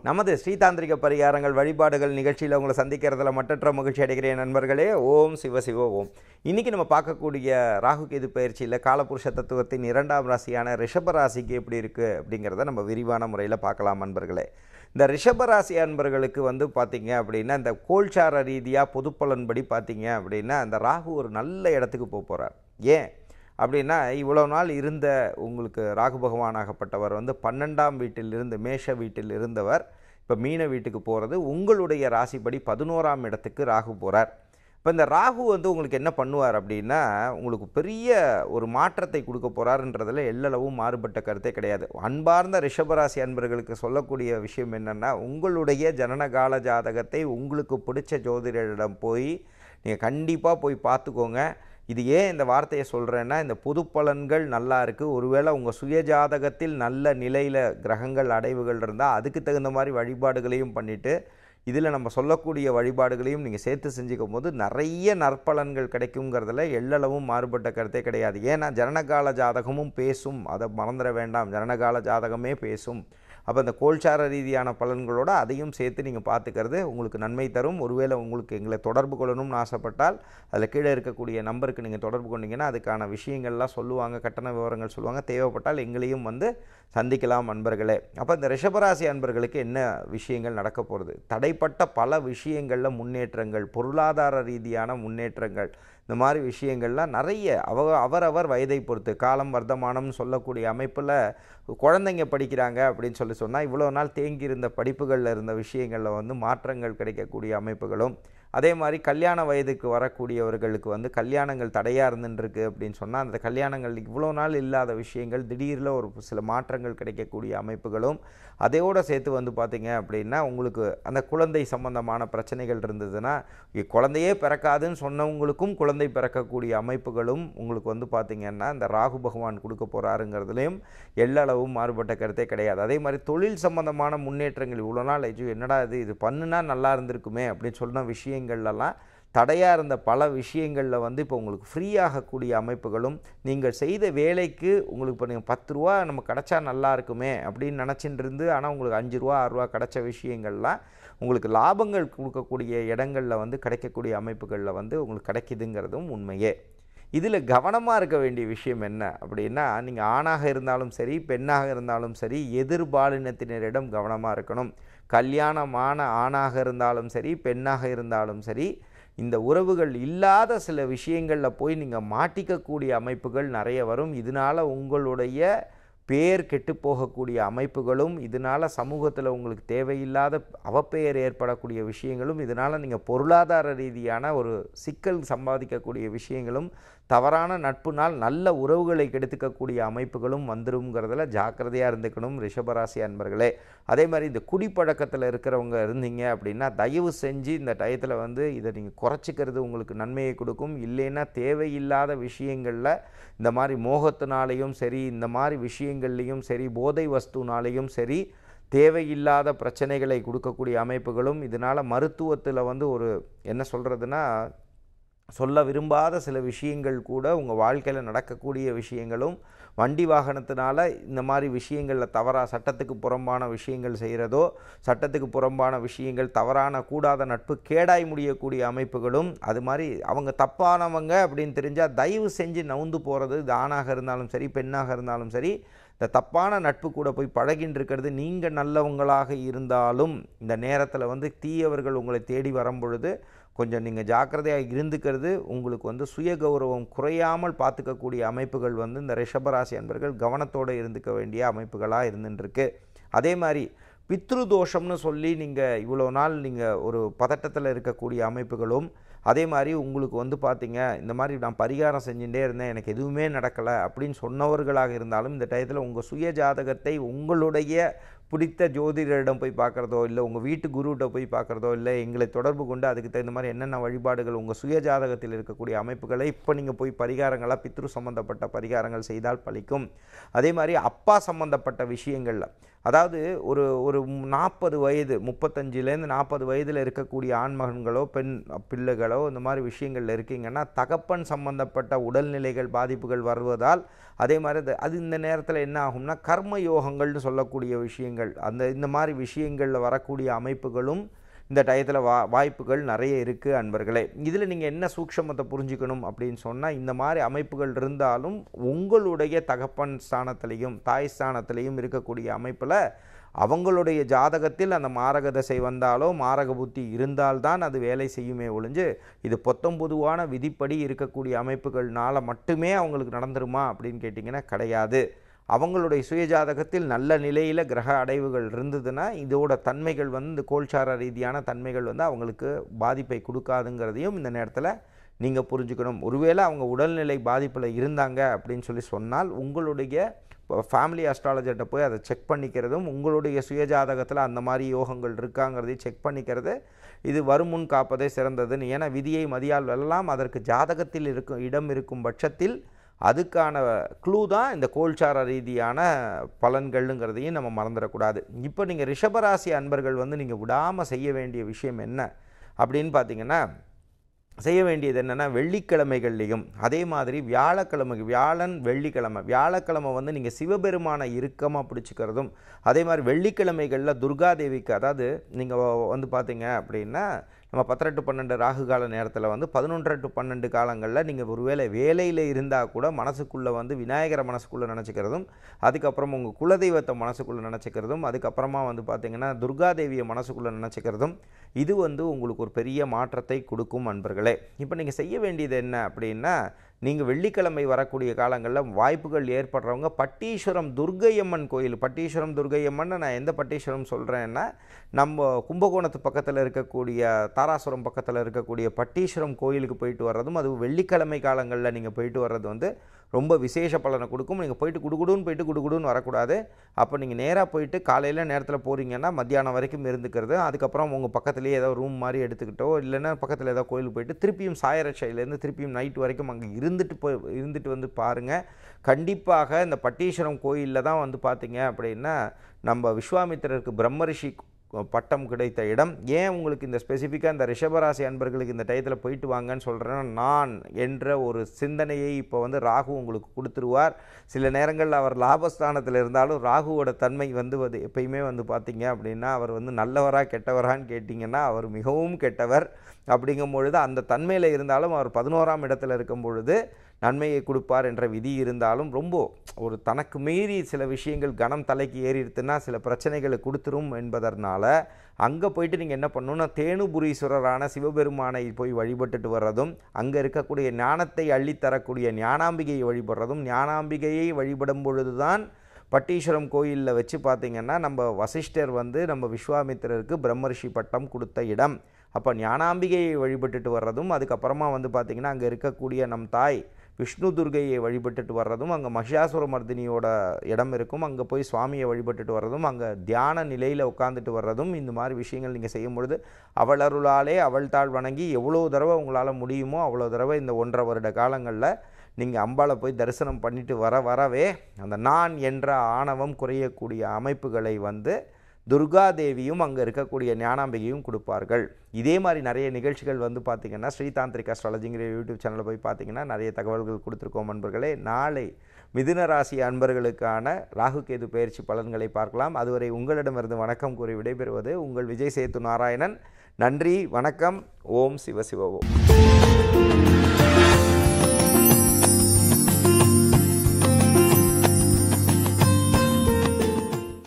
நமது ஸ்ரீதாந்திரிக பரிகாரங்கள் வழிபாடுகள் நிகழ்ச்சியில் உங்களை சந்திக்கிறதுல மட்டற்ற மகிழ்ச்சி அடைகிறேன் நண்பர்களே ஓம் சிவ சிவ ஓம் இன்றைக்கி நம்ம பார்க்கக்கூடிய ராகு கேது பயிற்சியில் காலபுருஷ தத்துவத்தின் இரண்டாம் ராசியான ரிஷப ராசிக்கு எப்படி இருக்குது அப்படிங்கிறத நம்ம விரிவான முறையில் பார்க்கலாம் நண்பர்களே இந்த ரிஷபராசி அன்பர்களுக்கு வந்து பார்த்தீங்க அப்படின்னா இந்த கோல்சார ரீதியாக பொதுப்பலன்படி பார்த்தீங்க அப்படின்னா அந்த ராகு ஒரு நல்ல இடத்துக்கு போக போகிறார் ஏன் அப்படின்னா இவ்வளோ நாள் இருந்த உங்களுக்கு ராகு பகவானாகப்பட்டவர் வந்து பன்னெண்டாம் வீட்டில் இருந்து மேஷ வீட்டில் இருந்தவர் இப்போ மீன வீட்டுக்கு போகிறது உங்களுடைய ராசிப்படி பதினோராம் இடத்துக்கு ராகு போகிறார் இப்போ இந்த ராகு வந்து உங்களுக்கு என்ன பண்ணுவார் அப்படின்னா உங்களுக்கு பெரிய ஒரு மாற்றத்தை கொடுக்க போகிறாருன்றதில் எல்லளவும் மாறுபட்ட கருத்தே கிடையாது அன்பார்ந்த ரிஷபராசி அன்பர்களுக்கு சொல்லக்கூடிய விஷயம் என்னென்னா உங்களுடைய ஜனனகால ஜாதகத்தை உங்களுக்கு பிடிச்ச ஜோதிடரிடம் போய் நீங்கள் கண்டிப்பாக போய் பார்த்துக்கோங்க இது ஏன் இந்த வார்த்தையை சொல்கிறேன்னா இந்த பொது பலன்கள் நல்லா இருக்குது ஒருவேளை உங்கள் சுய ஜாதகத்தில் நல்ல நிலையில் கிரகங்கள் அடைவுகள் இருந்தால் அதுக்கு தகுந்த மாதிரி வழிபாடுகளையும் பண்ணிவிட்டு இதில் நம்ம சொல்லக்கூடிய வழிபாடுகளையும் நீங்கள் சேர்த்து செஞ்சுக்கும் போது நிறைய நற்பலன்கள் கிடைக்குங்கிறதுல எல்லளவும் மாறுபட்ட கருத்தே கிடையாது ஏன்னா ஜனனகால ஜாதகமும் பேசும் அதை மறந்துட வேண்டாம் ஜனனகால ஜாதகமே பேசும் அப்போ இந்த கோல்சார ரீதியான பலன்களோடு அதையும் சேர்த்து நீங்கள் பார்த்துக்கிறது உங்களுக்கு நன்மை தரும் ஒருவேளை உங்களுக்கு எங்களை தொடர்பு கொள்ளணும்னு ஆசைப்பட்டால் அதில் கீழே இருக்கக்கூடிய நம்பருக்கு நீங்கள் தொடர்பு கொண்டீங்கன்னா அதுக்கான விஷயங்கள்லாம் சொல்லுவாங்க கட்டண விவரங்கள் சொல்லுவாங்க தேவைப்பட்டால் எங்களையும் வந்து சந்திக்கலாம் அன்பர்களே அப்போ இந்த ரிஷபராசி அன்பர்களுக்கு என்ன விஷயங்கள் நடக்க போகிறது தடைப்பட்ட பல விஷயங்களில் முன்னேற்றங்கள் பொருளாதார ரீதியான முன்னேற்றங்கள் இந்த மாதிரி விஷயங்கள்லாம் நிறைய அவ அவரவர் வயதை பொறுத்து காலம் வர்த்தமானம்னு சொல்லக்கூடிய அமைப்பில் குழந்தைங்க படிக்கிறாங்க அப்படின்னு சொல்லி சொன்னால் இவ்வளோ நாள் தேங்கி இருந்த படிப்புகளில் இருந்த விஷயங்களில் வந்து மாற்றங்கள் கிடைக்கக்கூடிய அமைப்புகளும் அதே மாதிரி கல்யாண வயதுக்கு வரக்கூடியவர்களுக்கு வந்து கல்யாணங்கள் தடையாக இருந்துருக்கு அப்படின்னு சொன்னால் அந்த கல்யாணங்கள் இவ்வளோ நாள் இல்லாத விஷயங்கள் திடீரில் ஒரு சில மாற்றங்கள் கிடைக்கக்கூடிய அமைப்புகளும் அதையோடு சேர்த்து வந்து பார்த்திங்க அப்படின்னா உங்களுக்கு அந்த குழந்தை சம்பந்தமான பிரச்சனைகள் இருந்ததுன்னா குழந்தையே பிறக்காதுன்னு சொன்னவங்களுக்கும் குழந்தை பிறக்கக்கூடிய அமைப்புகளும் உங்களுக்கு வந்து பார்த்திங்கன்னா இந்த ராகு பகவான் கொடுக்க போகிறாருங்கிறதுலையும் எல்லளவும் மாறுபட்ட கருத்தே கிடையாது அதே மாதிரி தொழில் சம்பந்தமான முன்னேற்றங்கள் இவ்வளோ நாள் ஐயோ என்னடா இது இது பண்ணுனா நல்லா இருந்திருக்குமே அப்படின்னு சொன்ன விஷயங்கள்லாம் தடையாக இருந்த பல விஷயங்களில் வந்து இப்போ உங்களுக்கு ஃப்ரீ ஆகக்கூடிய அமைப்புகளும் நீங்கள் செய்த வேலைக்கு உங்களுக்கு இப்போ நீங்கள் பத்து ரூபா நம்ம கிடச்சா நல்லா இருக்குமே அப்படின்னு நினச்சிட்டு இருந்து ஆனால் உங்களுக்கு அஞ்சு ரூபா ஆறு ரூபா கிடச்ச விஷயங்கள்லாம் உங்களுக்கு லாபங்கள் கொடுக்கக்கூடிய இடங்களில் வந்து கிடைக்கக்கூடிய அமைப்புகளில் வந்து உங்களுக்கு கிடைக்குதுங்கிறதும் உண்மையே இதில் கவனமாக இருக்க வேண்டிய விஷயம் என்ன அப்படின்னா நீங்கள் ஆணாக இருந்தாலும் சரி பெண்ணாக இருந்தாலும் சரி எதிர்பாலினத்தினரிடம் கவனமாக இருக்கணும் கல்யாணமான ஆணாக இருந்தாலும் சரி பெண்ணாக இருந்தாலும் சரி இந்த உறவுகள் இல்லாத சில விஷயங்களில் போய் நீங்கள் மாட்டிக்கக்கூடிய அமைப்புகள் நிறைய வரும் இதனால் உங்களுடைய பேர் கெட்டு போகக்கூடிய அமைப்புகளும் இதனால் சமூகத்தில் உங்களுக்கு தேவையில்லாத அவப்பெயர் ஏற்படக்கூடிய விஷயங்களும் இதனால் நீங்கள் பொருளாதார ரீதியான ஒரு சிக்கல் சம்பாதிக்கக்கூடிய விஷயங்களும் தவறான நட்புனால் நல்ல உறவுகளை கெடுத்துக்கக்கூடிய அமைப்புகளும் வந்துருங்கிறதுல ஜாக்கிரதையாக இருந்துக்கணும் ரிஷபராசி அன்பர்களே அதே மாதிரி இந்த குடிப்பழக்கத்தில் இருக்கிறவங்க இருந்தீங்க அப்படின்னா தயவு செஞ்சு இந்த டயத்தில் வந்து இதை நீங்கள் குறைச்சிக்கிறது உங்களுக்கு நன்மையை கொடுக்கும் இல்லைன்னா தேவையில்லாத விஷயங்களில் இந்த மாதிரி மோகத்தினாலேயும் சரி இந்த மாதிரி விஷயங்கள்லேயும் சரி போதை வஸ்துனாலேயும் சரி தேவையில்லாத பிரச்சனைகளை கொடுக்கக்கூடிய அமைப்புகளும் இதனால் மருத்துவத்தில் வந்து ஒரு என்ன சொல்கிறதுனா சொல்ல விரும்பாத சில விஷயங்கள் கூட உங்கள் வாழ்க்கையில் நடக்கக்கூடிய விஷயங்களும் வண்டி வாகனத்தினால இந்த மாதிரி விஷயங்களில் தவறாக சட்டத்துக்கு புறம்பான விஷயங்கள் செய்கிறதோ சட்டத்துக்கு புறம்பான விஷயங்கள் தவறான கூடாத நட்பு கேடாய் முடியக்கூடிய அமைப்புகளும் அது மாதிரி அவங்க தப்பானவங்க அப்படின்னு தெரிஞ்சால் தயவு செஞ்சு நவுந்து போகிறது இது ஆணாக இருந்தாலும் சரி பெண்ணாக இருந்தாலும் சரி இந்த தப்பான நட்பு கூட போய் பழகின்னு இருக்கிறது நீங்கள் நல்லவங்களாக இருந்தாலும் இந்த நேரத்தில் வந்து தீயவர்கள் உங்களை தேடி வரும் பொழுது கொஞ்சம் நீங்கள் ஜாக்கிரதையாக இருந்துக்கிறது உங்களுக்கு வந்து சுய கௌரவம் குறையாமல் பார்த்துக்கக்கூடிய அமைப்புகள் வந்து இந்த ரிஷபராசி அன்பர்கள் கவனத்தோடு இருந்துக்க வேண்டிய அமைப்புகளாக இருந்துட்டுருக்கு அதே மாதிரி பித்ரு தோஷம்னு சொல்லி நீங்கள் இவ்வளோ நாள் நீங்கள் ஒரு பதட்டத்தில் இருக்கக்கூடிய அமைப்புகளும் அதே மாதிரி உங்களுக்கு வந்து பார்த்தீங்க இந்த மாதிரி நான் பரிகாரம் செஞ்சுட்டே இருந்தேன் எனக்கு எதுவுமே நடக்கலை அப்படின்னு சொன்னவர்களாக இருந்தாலும் இந்த டயத்தில் உங்கள் சுய ஜாதகத்தை உங்களுடைய பிடித்த ஜோதிடரிடம் போய் பார்க்குறதோ இல்லை உங்கள் வீட்டு குருகிட்ட போய் பார்க்குறதோ இல்லை எங்களை தொடர்பு கொண்டு அதுக்கு தகுந்த மாதிரி என்னென்ன வழிபாடுகள் உங்கள் சுய ஜாதகத்தில் இருக்கக்கூடிய அமைப்புகளை இப்போ நீங்கள் போய் பரிகாரங்களாக பித்ரு சம்மந்தப்பட்ட பரிகாரங்கள் செய்தால் பலிக்கும் அதே மாதிரி அப்பா சம்மந்தப்பட்ட விஷயங்களில் அதாவது ஒரு ஒரு நாற்பது வயது முப்பத்தஞ்சுலேருந்து நாற்பது வயதில் இருக்கக்கூடிய ஆண்மகன்களோ பெண் பிள்ளைகளோ இந்த மாதிரி விஷயங்களில் இருக்கீங்கன்னா தகப்பன் சம்பந்தப்பட்ட உடல்நிலைகள் பாதிப்புகள் வருவதால் அதே மாதிரி அது- அது இந்த நேரத்தில் என்ன ஆகும்னா கர்ம யோகங்கள்னு சொல்லக்கூடிய விஷயங்கள் விஷயங்கள் அந்த இந்த மாதிரி விஷயங்களில் வரக்கூடிய அமைப்புகளும் இந்த டயத்தில் வா வாய்ப்புகள் நிறைய இருக்குது அன்பர்களே இதில் நீங்கள் என்ன சூக்ஷமத்தை புரிஞ்சுக்கணும் அப்படின்னு சொன்னால் இந்த மாதிரி அமைப்புகள் இருந்தாலும் உங்களுடைய தகப்பன் ஸ்தானத்திலையும் தாய் ஸ்தானத்திலையும் இருக்கக்கூடிய அமைப்பில் அவங்களுடைய ஜாதகத்தில் அந்த மாரக தசை வந்தாலோ மாரக புத்தி இருந்தால்தான் அது வேலை செய்யுமே ஒழிஞ்சு இது பொத்தம் பொதுவான விதிப்படி இருக்கக்கூடிய அமைப்புகள்னால மட்டுமே அவங்களுக்கு நடந்துருமா அப்படின்னு கேட்டிங்கன்னா கிடையாது அவங்களுடைய சுயஜாதகத்தில் நல்ல நிலையில் கிரக அடைவுகள் இருந்ததுன்னா இதோட தன்மைகள் வந்து இந்த கோல்சார ரீதியான தன்மைகள் வந்து அவங்களுக்கு பாதிப்பை கொடுக்காதுங்கிறதையும் இந்த நேரத்தில் நீங்கள் புரிஞ்சுக்கணும் ஒருவேளை அவங்க உடல்நிலை பாதிப்பில் இருந்தாங்க அப்படின்னு சொல்லி சொன்னால் உங்களுடைய ஃபேமிலி அஸ்ட்ராலஜர்கிட்ட போய் அதை செக் பண்ணிக்கிறதும் உங்களுடைய சுயஜாதகத்தில் அந்த மாதிரி யோகங்கள் இருக்காங்கிறதையும் செக் பண்ணிக்கிறது இது வருமுன் காப்பதே சிறந்ததுன்னு ஏன்னா விதியை மதியால் வெல்லலாம் அதற்கு ஜாதகத்தில் இருக்கும் இடம் இருக்கும் பட்சத்தில் அதுக்கான க்ளூ தான் இந்த கோல்சார ரீதியான பலன்கள்ங்கிறதையும் நம்ம மறந்துடக்கூடாது இப்போ நீங்கள் ரிஷபராசி அன்பர்கள் வந்து நீங்கள் விடாமல் செய்ய வேண்டிய விஷயம் என்ன அப்படின்னு பார்த்தீங்கன்னா செய்ய வேண்டியது என்னென்னா வெள்ளிக்கிழமைகள்லேயும் அதே மாதிரி வியாழக்கிழமை வியாழன் வெள்ளிக்கிழமை வியாழக்கிழமை வந்து நீங்கள் சிவபெருமானை இறுக்கமாக பிடிச்சிக்கிறதும் அதே மாதிரி வெள்ளிக்கிழமைகளில் துர்காதேவிக்கு அதாவது நீங்கள் வந்து பார்த்தீங்க அப்படின்னா நம்ம பத்தரை டு பன்னெண்டு ராகு கால நேரத்தில் வந்து பதினொன்றரை டு பன்னெண்டு காலங்களில் நீங்கள் ஒருவேளை வேலையில் இருந்தால் கூட மனசுக்குள்ளே வந்து விநாயகரை மனசுக்குள்ளே நினச்சிக்கிறதும் அதுக்கப்புறம் உங்கள் குலதெய்வத்தை மனசுக்குள்ளே நினச்சிக்கிறதும் அதுக்கப்புறமா வந்து பார்த்திங்கன்னா துர்காதேவியை மனசுக்குள்ளே நினச்சிக்கிறதும் இது வந்து உங்களுக்கு ஒரு பெரிய மாற்றத்தை கொடுக்கும் அன்பர்களே இப்போ நீங்கள் செய்ய வேண்டியது என்ன அப்படின்னா நீங்கள் வெள்ளிக்கிழமை வரக்கூடிய காலங்களில் வாய்ப்புகள் ஏற்படுறவங்க பட்டீஸ்வரம் துர்க்கையம்மன் கோயில் பட்டீஸ்வரம் துர்க்கையம்மன் நான் எந்த பட்டீஸ்வரம் சொல்கிறேன்னா நம்ம கும்பகோணத்து பக்கத்தில் இருக்கக்கூடிய தாராசுரம் பக்கத்தில் இருக்கக்கூடிய பட்டீஸ்வரம் கோயிலுக்கு போயிட்டு வர்றதும் அது வெள்ளிக்கிழமை காலங்களில் நீங்கள் போயிட்டு வர்றது வந்து ரொம்ப விசேஷ பலனை கொடுக்கும் நீங்கள் போயிட்டு குடுகுடுன்னு போயிட்டு குடுகுடுன்னு வரக்கூடாது அப்போ நீங்கள் நேராக போயிட்டு காலையில் நேரத்தில் போகிறீங்கன்னா மத்தியானம் வரைக்கும் இருந்துக்கிறது அதுக்கப்புறம் உங்கள் பக்கத்துலேயே ஏதோ ரூம் மாதிரி எடுத்துக்கிட்டோ இல்லைன்னா பக்கத்தில் ஏதோ கோயிலுக்கு போயிட்டு திருப்பியும் சாயரட்சையிலேருந்து திருப்பியும் நைட் வரைக்கும் அங்கே இருந்துட்டு போய் இருந்துட்டு வந்து பாருங்கள் கண்டிப்பாக இந்த பட்டீஸ்வரம் கோயிலில் தான் வந்து பார்த்தீங்க அப்படின்னா நம்ம விஸ்வாமித்திரருக்கு பிரம்மரிஷி பட்டம் கிடைத்த இடம் ஏன் உங்களுக்கு இந்த ஸ்பெசிஃபிக்காக இந்த ரிஷபராசி அன்பர்களுக்கு இந்த டயத்தில் போயிட்டு வாங்கன்னு சொல்கிறேன்னா நான் என்ற ஒரு சிந்தனையை இப்போ வந்து ராகு உங்களுக்கு கொடுத்துருவார் சில நேரங்களில் அவர் லாபஸ்தானத்தில் இருந்தாலும் ராகுவோட தன்மை வந்து அது எப்பயுமே வந்து பார்த்தீங்க அப்படின்னா அவர் வந்து நல்லவரா கெட்டவரான்னு கேட்டிங்கன்னா அவர் மிகவும் கெட்டவர் அப்படிங்கும் பொழுது அந்த தன்மையில் இருந்தாலும் அவர் பதினோராம் இடத்துல இருக்கும் பொழுது நன்மையை கொடுப்பார் என்ற விதி இருந்தாலும் ரொம்ப ஒரு தனக்கு மீறி சில விஷயங்கள் கனம் தலைக்கு ஏறிடுத்துன்னா சில பிரச்சனைகளை கொடுத்துரும் என்பதனால அங்கே போயிட்டு நீங்கள் என்ன பண்ணணும்னா தேனுபுரீஸ்வரரான சிவபெருமானை போய் வழிபட்டுட்டு வர்றதும் அங்கே இருக்கக்கூடிய ஞானத்தை அள்ளித்தரக்கூடிய ஞானாம்பிகையை வழிபடுறதும் ஞானாம்பிகையை வழிபடும் பொழுதுதான் பட்டீஸ்வரம் கோயிலில் வச்சு பார்த்திங்கன்னா நம்ம வசிஷ்டர் வந்து நம்ம விஸ்வாமித்திரருக்கு பிரம்மரிஷி பட்டம் கொடுத்த இடம் அப்போ ஞானாம்பிகையை வழிபட்டுட்டு வர்றதும் அதுக்கப்புறமா வந்து பார்த்திங்கன்னா அங்கே இருக்கக்கூடிய நம் தாய் விஷ்ணு துர்கையை வழிபட்டுட்டு வர்றதும் அங்கே மகிஷாசுர மர்தினியோட இடம் இருக்கும் அங்கே போய் சுவாமியை வழிபட்டுட்டு வர்றதும் அங்கே தியான நிலையில் உட்காந்துட்டு வர்றதும் இந்த மாதிரி விஷயங்கள் நீங்கள் செய்யும் பொழுது அவள் அருளாலே அவள் தாழ் வணங்கி எவ்வளோ தடவை உங்களால் முடியுமோ அவ்வளோ தடவை இந்த ஒன்றரை வருட காலங்களில் நீங்கள் அம்பாளை போய் தரிசனம் பண்ணிட்டு வர வரவே அந்த நான் என்ற ஆணவம் குறையக்கூடிய அமைப்புகளை வந்து துர்காதேவியும் அங்கே இருக்கக்கூடிய ஞானாம்பிகையும் கொடுப்பார்கள் இதே மாதிரி நிறைய நிகழ்ச்சிகள் வந்து பார்த்திங்கன்னா ஸ்ரீதாந்திரிக் அஸ்ட்ராலஜிங்கிற யூடியூப் சேனலில் போய் பார்த்தீங்கன்னா நிறைய தகவல்கள் கொடுத்துருக்கோம் அன்பர்களே நாளை மிதுன ராசி அன்பர்களுக்கான ராகு கேது பயிற்சி பலன்களை பார்க்கலாம் அதுவரை உங்களிடமிருந்து வணக்கம் கூறி விடைபெறுவது உங்கள் விஜய் சேத்து நாராயணன் நன்றி வணக்கம் ஓம் சிவ சிவ ஓம்